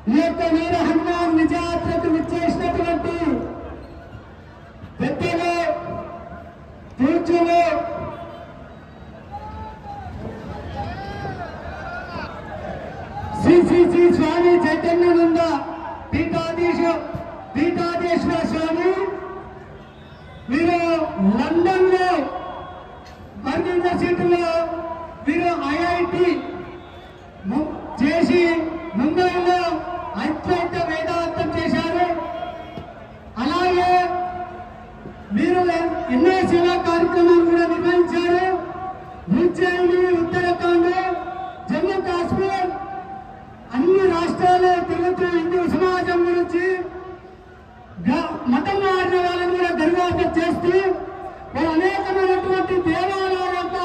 ఈ యొక్క వీర హనుమాన్ విజయాత్రకు విచ్చేసినటువంటి పెద్దలు పూజ్యులు శ్రీ శ్రీ శ్రీ స్వామి చైతన్యానంద పీఠాధీశ పీఠాధీశ్వర స్వామి వీరు లండన్ లో బర్గ్ యూనివర్సిటీలో వీరు ఐఐటి చేసి ముంబైలో అద్వైత వేదాంతం చేశారు అలాగే మీరు ఎన్నో సేవా కార్యక్రమాలు కూడా నిర్వహించారు ఉజ్జయిని ఉత్తరాఖండ్ జమ్మూ కాశ్మీర్ అన్ని రాష్ట్రాలు తిరుగుతూ హిందూ సమాజం గురించి గ- మతం మారిన వాళ్ళని కూడా గర్వాప చేస్తూ వారు అనేకమైనటువంటి దేవాలయాల యొక్క